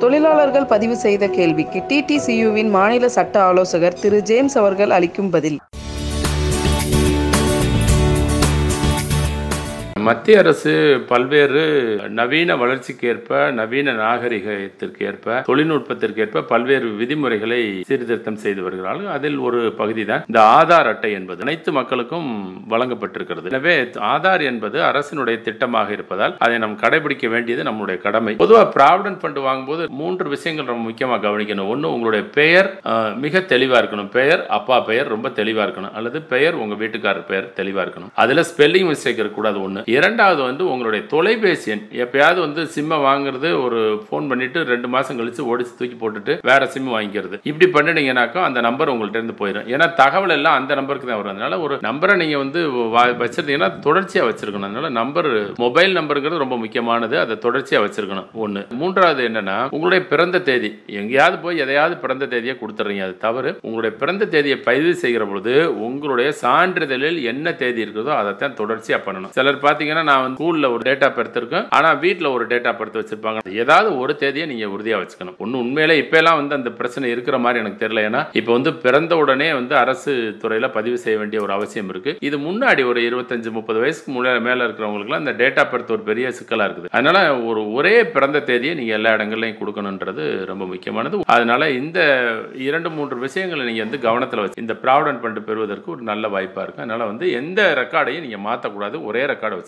தொழிலாளர்கள் பதிவு செய்த கேள்விக்கு டிடிசியுவின் மாநில சட்ட ஆலோசகர் திரு ஜேம்ஸ் அவர்கள் அளிக்கும் பதில் மத்திய அரசு பல்வேறு நவீன வளர்ச்சிக்கு ஏற்ப நவீன நாகரிகத்திற்கு ஏற்ப தொழில்நுட்பத்திற்கு ஏற்ப பல்வேறு விதிமுறைகளை சீர்திருத்தம் செய்து வருகிறார்கள் அதில் ஒரு பகுதி தான் இந்த ஆதார் அட்டை என்பது அனைத்து மக்களுக்கும் வழங்கப்பட்டிருக்கிறது எனவே ஆதார் என்பது அரசினுடைய திட்டமாக இருப்பதால் அதை நாம் கடைபிடிக்க வேண்டியது நம்முடைய கடமை பொதுவாக ப்ராவிடன்ட் ஃபண்ட் வாங்கும்போது மூன்று விஷயங்கள் ரொம்ப முக்கியமாக கவனிக்கணும் ஒன்று உங்களுடைய பெயர் அஹ், மிக தெளிவாக இருக்கணும் பெயர் அப்பா பெயர் ரொம்ப தெளிவாக இருக்கணும் அல்லது பெயர் உங்க வீட்டுக்காரர் பெயர் தெளிவாக இருக்கணும் அதில் ஸ்பெல்லிங் மிஸ்டேக் இருக்கக்கூடாது ஒன்று இரண்டாவது வந்து உங்களுடைய தொலைபேசி எண் எப்பயாவது வந்து சிம்மை வாங்குறது ஒரு ஃபோன் பண்ணிட்டு ரெண்டு மாசம் கழிச்சு ஓடிச்சு தூக்கி போட்டுட்டு வேற சிம் வாங்கிக்கிறது இப்படி பண்ணிட்டீங்கன்னாக்கா அந்த நம்பர் உங்கள்ட்ட இருந்து போயிடும் ஏன்னா தகவல் எல்லாம் அந்த நம்பருக்கு தான் வரும் அதனால ஒரு நம்பரை நீங்க வந்து வா- வச்சிருந்தீங்கன்னா தொடர்ச்சியா வச்சிருக்கணும் அதனால நம்பர் மொபைல் நம்பருங்கிறது ரொம்ப முக்கியமானது அதை தொடர்ச்சியா வச்சிருக்கணும் ஒன்று மூன்றாவது என்னன்னா உங்களுடைய பிறந்த தேதி எங்கேயாவது போய் எதையாவது பிறந்த தேதியை கொடுத்துறீங்க அது தவறு உங்களுடைய பிறந்த தேதியை பதிவு செய்கிற பொழுது உங்களுடைய சான்றிதழில் என்ன தேதி இருக்குதோ அதைத்தான் தொடர்ச்சியா பண்ணணும் சிலர் பாத்தீங்கன்னா நான் வந்து ஸ்கூல்ல ஒரு டேட்டா பர்த் இருக்கும் ஆனா வீட்ல ஒரு டேட்டா பர்த் வச்சிருப்பாங்க ஏதாவது ஒரு தேதியை நீங்க உறுதியா வச்சுக்கணும் ஒண்ணு உண்மையிலே இப்ப எல்லாம் வந்து அந்த பிரச்சனை இருக்கிற மாதிரி எனக்கு தெரியல ஏன்னா இப்ப வந்து பிறந்த உடனே வந்து அரசு துறையில பதிவு செய்ய வேண்டிய ஒரு அவசியம் இருக்கு இது முன்னாடி ஒரு இருபத்தஞ்சு முப்பது வயசுக்கு முன்னாடி மேல இருக்கிறவங்களுக்குலாம் இந்த டேட்டா பர்த் ஒரு பெரிய சிக்கலா இருக்குது அதனால ஒரு ஒரே பிறந்த தேதியை நீங்க எல்லா இடங்கள்லையும் கொடுக்கணுன்றது ரொம்ப முக்கியமானது அதனால இந்த இரண்டு மூன்று விஷயங்களை நீங்க வந்து கவனத்துல வச்சு இந்த ப்ராவிடன்ட் ஃபண்ட் பெறுவதற்கு ஒரு நல்ல வாய்ப்பா இருக்கு அதனால வந்து எந்த ரெக்கார்டையும் நீங்க மாத்தக்கூடாது ஒரே ரெக்கார்டை வச்சு